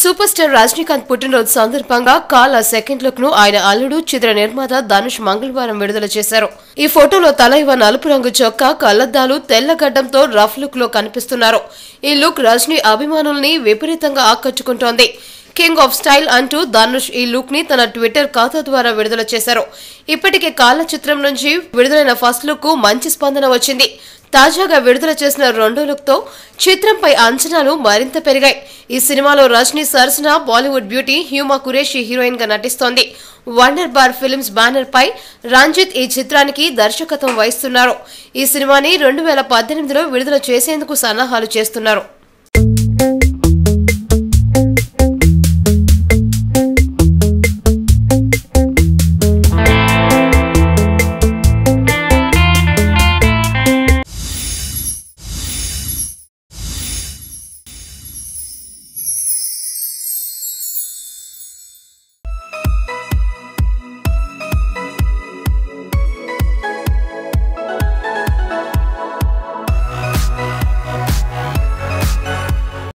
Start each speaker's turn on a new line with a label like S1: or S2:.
S1: super star Rajinikanth పుట్టినరోజు సందర్భంగా కాల సెకండ్ లుక్ ను ఆయన అల్లుడు చిత్ర నిర్మాత ధనుష్ మంగళవారం విడుదల చేశారు ఈ ఫోటోలో తలైవ నలుపు రంగు చొక్కా కళ్లద్దాలు తెల్ల గడ్డంతో రఫ్ లుక్ లో కనిపిస్తున్నారు ఈ లుక్ రజనీ అభిమానుల్ని విపరీతంగా ఆకట్టుకుంటోంది కింగ్ ఆఫ్ స్టైల్ అంటూ ధనుష్ ఈ లుక్ ని తన ట్విట్టర్ ఖాతా ద్వారా విడుదల చేశారు ఇప్పటికే కాల చిత్రం నుంచి విడుదలైన ఫస్ట్ లుక్ కు మంచి స్పందన వచ్చింది తాజాగా విడుదల చేసిన రెండో లుక్ తో చిత్రంపై అంచనాలు మరింత పెరిగాయి ఈ సినిమాలో రజనీ సరసన Bollywood beauty Huma Qureshi heroine గా నటిస్తోంది వండర్ బార్ ఫిల్మ్స్ బ్యానర్ పై రంజిత్ ఈ చిత్రానికి దర్శకత్వం వహిస్తున్నారు ఈ సినిమాని రెండు వేల పద్దెనిమిదిలో విడుదల చేసేందుకు సన్నాహాలు చేస్తున్నారు